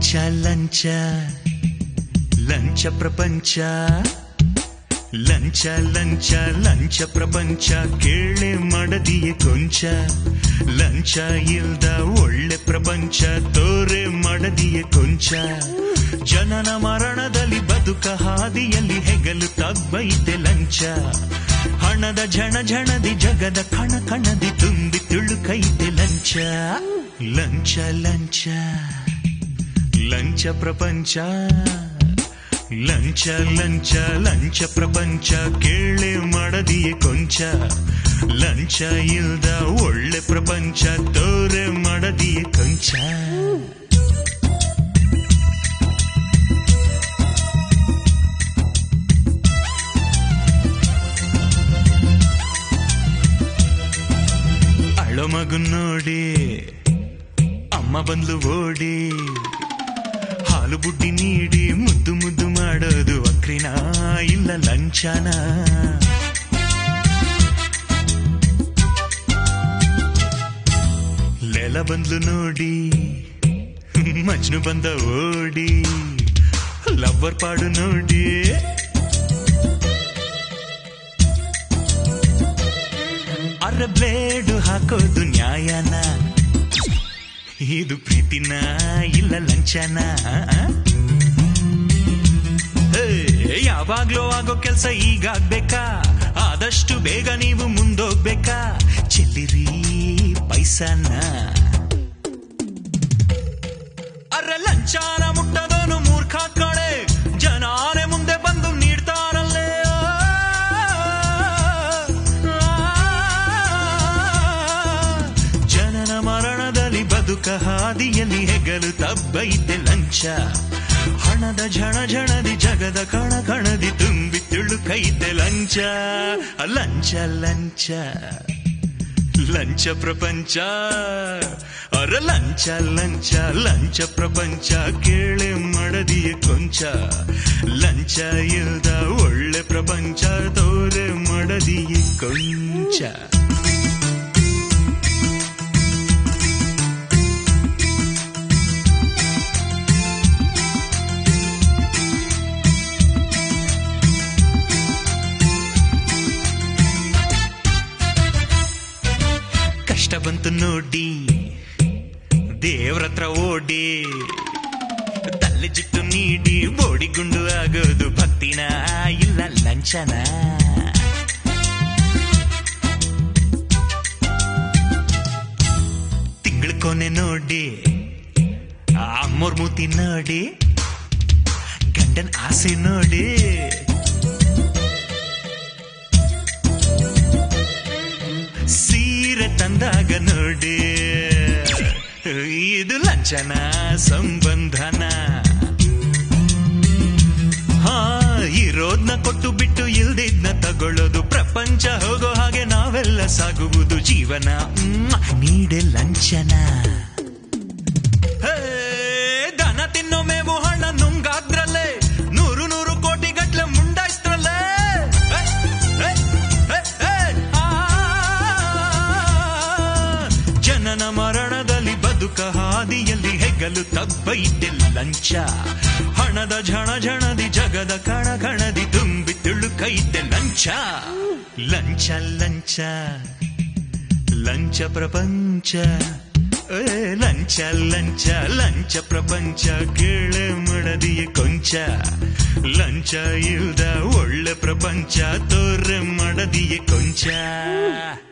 ಲಂಚ ಲಂಚ ಲಂಚ ಪ್ರಪಂಚ ಲಂಚ ಲಂಚ ಲಂಚ ಪ್ರಪಂಚ ಕೇಳೆ ಮಾಡದಿಯೇ ಕೊಂಚ ಲಂಚ ಇಲ್ದ ಒಳ್ಳೆ ಪ್ರಪಂಚ ತೋರೆ ಮಾಡದಿಯೇ ಕೊಂಚ ಜನನ ಮರಣದಲ್ಲಿ ಬದುಕ ಹಾದಿಯಲ್ಲಿ ಹೆಗಲು ತಬ್ಬೈತೆ ಲಂಚ ಹಣದ ಝಣ ಝಣದಿ ಜಗದ ಕಣ ಕಣದಿ ತುಂಬಿ ತುಳುಕೈತೆ ಲಂಚ ಲಂಚ ಲಂಚ ಲಂಚ ಪ್ರಪಂಚ ಲಂಚ ಲಂಚ ಲಂಚ ಪ್ರಪಂಚ ಕೇಳೆ ಮಾಡದಿಯೇ ಕೊಂಚ ಲಂಚ ಇಲ್ದ ಒಳ್ಳೆ ಪ್ರಪಂಚ ತೋರೆ ಮಾಡದಿಯೇ ಕೊಂಚ ಅಳೋ ಮಗು ನೋಡಿ ಅಮ್ಮ ಬಂದ್ಲು ಓಡಿ ಹಾಲು ಬುಡ್ಡಿ ನೀಡಿ ಮುದ್ದು ಮುದ್ದು ಮಾಡೋದು ಅಕ್ರಿನ ಇಲ್ಲ ಲಂಚನ ಲೆಲ ಬಂದ್ಲು ನೋಡಿ ಮಜ್ನು ಬಂದ ಓಡಿ ಲವ್ವರ್ ಪಾಡು ನೋಡಿ ಅರ ಬ್ಲೇಡು ಹಾಕೋದು ನ್ಯಾಯನ ಇದು ಪ್ರೀತಿನ ಇಲ್ಲ ಲಂಚನ ಹೇ, ಯಾವಾಗ್ಲೂ ಆಗೋ ಕೆಲ್ಸ ಈಗಾಗ್ಬೇಕಾ ಆದಷ್ಟು ಬೇಗ ನೀವು ಮುಂದೋಗ್ಬೇಕಾ ಚೆಲ್ಲಿರಿ ಪೈಸಾನ ಅರ ಲಂಚಾನ ಮುಟ್ಟದೋನು ಮೂರ್ಖ ಕಳೆ ಜನಾನೆ ಮುಂದೆ ಬಂದು ನೀಡ್ತಾರಲ್ಲೇ ಜನನ ಮರಣದಲ್ಲಿ ಬದುಕ ಹಾದಿಯಲ್ಲಿ ಹೆಗಲು ತಬ್ಬೈತೆ ಲಂಚ ಹಣದ ಝಣ ಝಣದಿ ಜಗದ ಕಣ ಕಣದಿ ತುಂಬಿ ತುಳುಕೈತೆ ಲಂಚ ಲಂಚ ಲಂಚ ಲಂಚ ಪ್ರಪಂಚ ಅರ ಲಂಚ ಲಂಚ ಲಂಚ ಪ್ರಪಂಚ ಕೇಳೆ ಮಾಡದಿಯೇ ಕೊಂಚ ಲಂಚ ಇಲ್ದ ಒಳ್ಳೆ ಪ್ರಪಂಚ ತೋರೆ ಮಾಡದಿಯೇ ಕೊಂಚ ಕಷ್ಟ ಬಂತು ನೋಡಿ ದೇವ್ರತ್ರ ಓಡಿ ತಲೆ ಜಿಟ್ಟು ನೀಡಿ ಬೋಡಿಗುಂಡು ಆಗೋದು ಭಕ್ತಿನ ಇಲ್ಲ ಲಂಚನ ತಿಂಗಳ ಕೊನೆ ನೋಡಿ ಅಮ್ಮೋರ್ ಮೂತಿ ನೋಡಿ ಗಂಡನ್ ಆಸೆ ನೋಡಿ ಸೀರೆ ತಂದಾಗ ನೋಡಿ ಇದು ಲಂಚನ ಸಂಬಂಧನ ಹಾ ಇರೋದ್ನ ಕೊಟ್ಟು ಬಿಟ್ಟು ಇಲ್ದಿದ್ನ ತಗೊಳ್ಳೋದು ಪ್ರಪಂಚ ಹೋಗೋ ಹಾಗೆ ನಾವೆಲ್ಲ ಸಾಗುವುದು ಜೀವನ ಮ್ಮ್, ನೀಡೆ ಲಂಚನ ಹೇ, ದನ ತಿನ್ನೋ ಮೇವು ಹಣ ನುಂಗಾದ್ರಲ್ಲೇ ನೂರು ನೂರು ಕೋಟಿ ಗಟ್ಲೆ ಮುಂಡಾಯ್ಸ್ತ್ರಲ್ಲೇ ಹೇ, ಹೇ, ಹೇ, ಹೇ, ಆ. ಜನನ ಮರಣದಲ್ಲಿ ಬದುಕ ಹಾದಿಯಲ್ಲಿ ಹೆಗಲು ತಬ್ಬೈತೆ ಲಂಚ ಹಣದ ಝಣ ಝಣದಿ ಜಗದ ಕಣ ಕಣದಿ ತುಂಬಿ ತುಳುಕೈತೆ ಲಂಚ ಲಂಚ ಲಂಚ ಲಂಚ ಪ್ರಪಂಚ ಏ, ಲಂಚ ಲಂಚ ಲಂಚ ಪ್ರಪಂಚ ಕೇಳೆ ಮಾಡದಿಯೇ ಕೊಂಚ ಲಂಚ ಇಲ್ದ ಒಳ್ಳೆ ಪ್ರಪಂಚ ತೋರೆ ಮಾಡದಿಯೇ ಕೊಂಚ